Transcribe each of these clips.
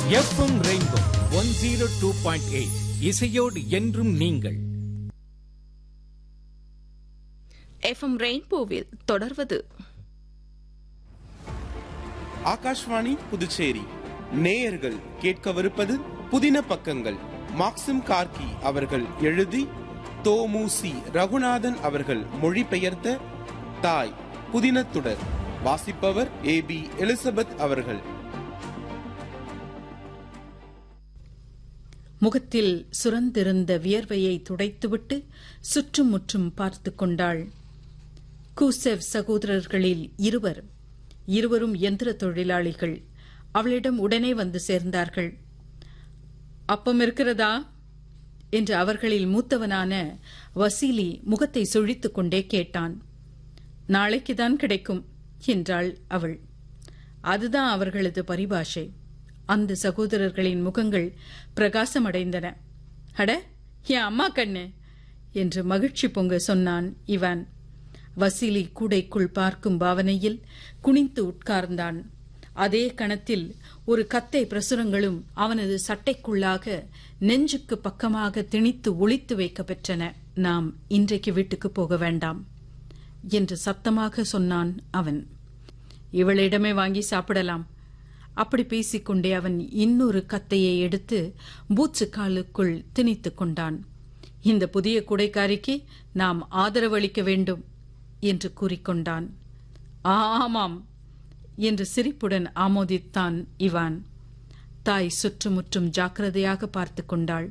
FM Rainbow one zero two point eight இசையோடு என்றும் நீங்கள் எஃப்எம் ரெயின்போவில் தொடர்வது ஆகாஷ்வாணி புதுச்சேரி நேயர்கள் கேட்கவிருப்பது புதின பக்கங்கள் மாக்சிம் கார்கி அவர்கள் எழுதி தோமுசி ரகுநாதன் அவர்கள் மொழிபெயர்த்த தாய் புதினத்துடர் வாசிப்பவர் ஏ பி எலிசபெத் அவர்கள் முகத்தில் சுரந்திருந்த வியர்வையை துடைத்துவிட்டு சுற்றும் முற்றும் பார்த்து கொண்டாள் கூசெவ் சகோதரர்களில் இருவர் இருவரும் எந்திர தொழிலாளிகள் அவளிடம் உடனே வந்து சேர்ந்தார்கள் அப்பம் இருக்கிறதா என்று அவர்களில் மூத்தவனான வசீலி முகத்தை சுழித்துக் கொண்டே கேட்டான் நாளைக்குதான் கிடைக்கும் என்றாள் அவள் அதுதான் அவர்களது பரிபாஷை அந்த சகோதரர்களின் முகங்கள் பிரகாசமடைந்தன அட என் அம்மா கண்ணு என்று மகிழ்ச்சி பொங்க சொன்னான் இவான் வசீலி கூடைக்குள் பார்க்கும் பாவனையில் குனிந்து உட்கார்ந்தான் அதே கணத்தில் ஒரு கத்தை பிரசுரங்களும் அவனது சட்டைக்குள்ளாக நெஞ்சுக்கு பக்கமாக திணித்து ஒளித்து வைக்க பெற்றன நாம் இன்றைக்கு வீட்டுக்கு போக வேண்டாம் என்று சத்தமாக சொன்னான் அவன் இவளிடமே வாங்கி சாப்பிடலாம் அப்படி பேசிக்கொண்டே அவன் இன்னொரு கத்தையை எடுத்து பூச்சு காலுக்குள் திணித்துக் கொண்டான் இந்த புதிய குடைக்காரிக்கு நாம் ஆதரவு அளிக்க வேண்டும் என்று கூறிக்கொண்டான் ஆமாம் என்று சிரிப்புடன் ஆமோதித்தான் இவான் தாய் சுற்றுமுற்றும் ஜாக்கிரதையாக பார்த்து கொண்டாள்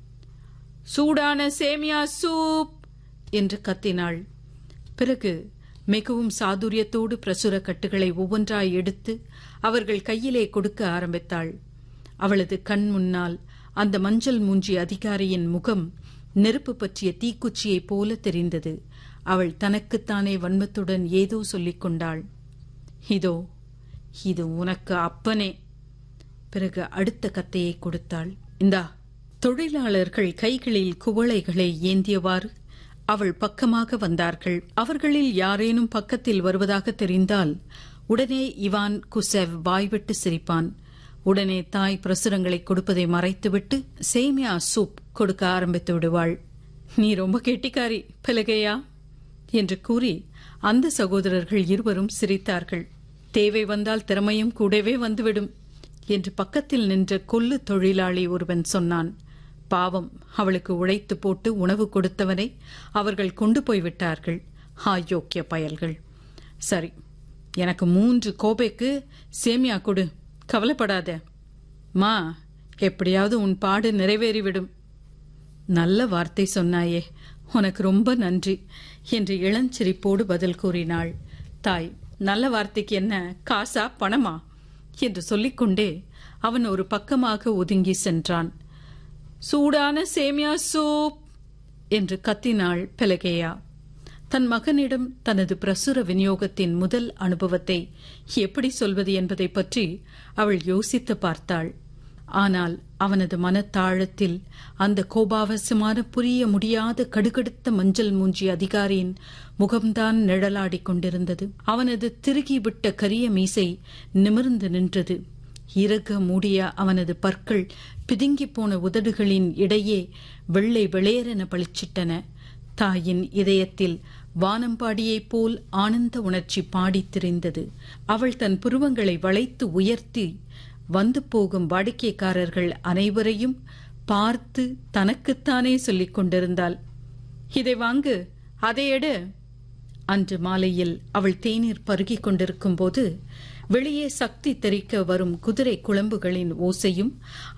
சூடான சேமியா சூப் என்று கத்தினாள் பிறகு மிகவும் சாதுரியத்தோடு பிரசுர கட்டுகளை ஒவ்வொன்றாய் எடுத்து அவர்கள் கையிலே கொடுக்க ஆரம்பித்தாள் அவளது கண் முன்னால் அந்த மஞ்சள் மூஞ்சி அதிகாரியின் முகம் நெருப்பு பற்றிய தீக்குச்சியைப் போல தெரிந்தது அவள் தனக்குத்தானே வன்மத்துடன் ஏதோ சொல்லிக் கொண்டாள் இதோ இது உனக்கு அப்பனே பிறகு அடுத்த கத்தையை கொடுத்தாள் இந்தா தொழிலாளர்கள் கைகளில் குவளைகளை ஏந்தியவாறு அவள் பக்கமாக வந்தார்கள் அவர்களில் யாரேனும் பக்கத்தில் வருவதாக தெரிந்தால் உடனே இவான் குசெவ் வாய்விட்டு சிரிப்பான் உடனே தாய் பிரசுரங்களை கொடுப்பதை மறைத்துவிட்டு சேமியா சூப் கொடுக்க ஆரம்பித்து விடுவாள் நீ ரொம்ப கெட்டிக்காரி பலகையா என்று கூறி அந்த சகோதரர்கள் இருவரும் சிரித்தார்கள் தேவை வந்தால் திறமையும் கூடவே வந்துவிடும் என்று பக்கத்தில் நின்ற கொல்லு தொழிலாளி ஒருவன் சொன்னான் பாவம் அவளுக்கு உழைத்து போட்டு உணவு கொடுத்தவனை அவர்கள் கொண்டு போய்விட்டார்கள் ஆயோக்கிய பயல்கள் சரி எனக்கு மூன்று கோபைக்கு சேமியா கொடு கவலைப்படாத மா எப்படியாவது உன் பாடு நிறைவேறிவிடும் நல்ல வார்த்தை சொன்னாயே உனக்கு ரொம்ப நன்றி என்று இளஞ்சிரிப்போடு பதில் கூறினாள் தாய் நல்ல வார்த்தைக்கு என்ன காசா பணமா என்று சொல்லிக்கொண்டே அவன் ஒரு பக்கமாக ஒதுங்கி சென்றான் சூடான சேமியா சூப் என்று கத்தினாள் பெலகேயா தன் மகனிடம் தனது பிரசுர விநியோகத்தின் முதல் அனுபவத்தை எப்படி சொல்வது என்பதை பற்றி அவள் யோசித்து பார்த்தாள் ஆனால் அவனது மனத்தாழத்தில் அந்த கோபாவசமான புரிய முடியாத கடுகடுத்த மஞ்சள் மூஞ்சி அதிகாரியின் முகம்தான் நிழலாடிக் கொண்டிருந்தது அவனது திருகிவிட்ட கரிய மீசை நிமிர்ந்து நின்றது இறக மூடிய அவனது பற்கள் பிதுங்கிப் போன உதடுகளின் இடையே வெள்ளை வெளியேறென பளிச்சிட்டன தாயின் இதயத்தில் வானம்பாடியைப் போல் ஆனந்த உணர்ச்சி பாடித் திரிந்தது அவள் தன் புருவங்களை வளைத்து உயர்த்தி வந்து போகும் வாடிக்கைக்காரர்கள் அனைவரையும் பார்த்து தனக்குத்தானே சொல்லிக் கொண்டிருந்தாள் இதை வாங்கு அதை எடு அன்று மாலையில் அவள் தேநீர் பருகிக் கொண்டிருக்கும் போது வெளியே சக்தி தெரிக்க வரும் குதிரை குழம்புகளின் ஓசையும்